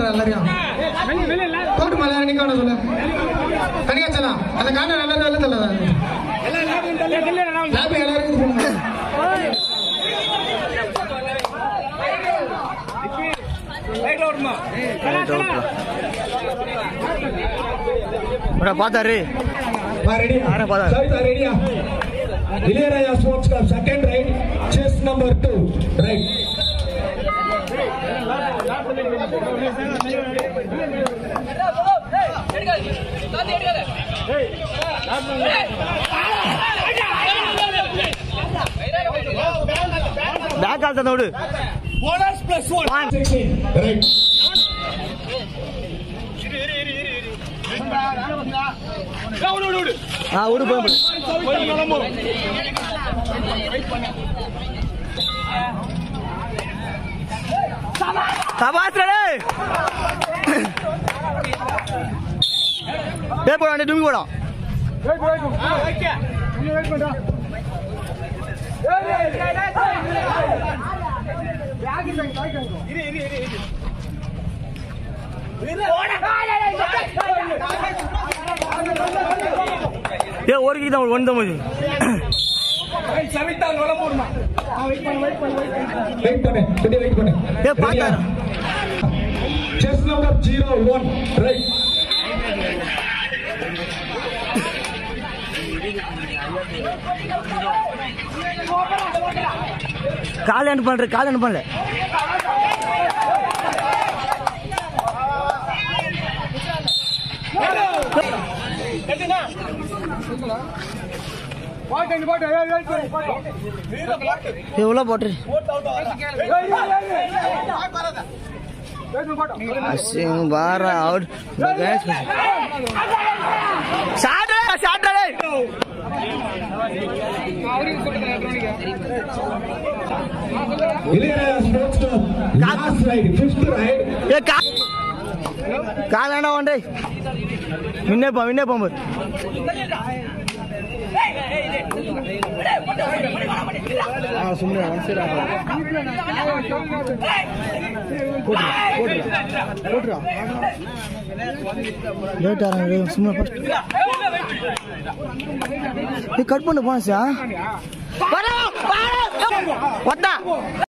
Corner எல்லாரையும் போட்டு மேல நிக்க வேணாம் சொல்லு தனியா செல்லாம் அந்த கார்னர் எல்லாரும் வெளில தள்ளாத லாபி எல்லாரும் இது பண்ணுங்க பார்த்தாரு வா ரெடியா ஆறா, பாதா. சவிதா ரெடியா Ilaiyaraaja sports club second right chess number two right back ஆள் தந்த விடு சிக்ஸ்டீன் ரைட் ஆ விடு போய் விடு. சபாஸ் டேய் டேய் போடா டேய் டுங்கி போடா டேய் ஒரு கீ தான் ஒன் தான் போகுது வெயிட் பண்ணு கொஞ்சம் வெயிட் பண்ணு ஏய், பாத்தா. Chess number zero one right கால் என்ன பண்ற கால் என்ன பண்ணல எவ்வளோ போட்டு அசிங் பார out shot shot Ilaiyaraaja sports club last right fifth right ஏ கா கால் வேண்டாம் ஒன்றே விண்ணே போ விண்ணே போம்பு சுಮ್ಮನೆ ஒன் சைಡ್ லேட் ஆகிறாங்க சுಮ್ಮನೆ ஃபர்ஸ்ட் கட் பண்ண போனசா வட்டா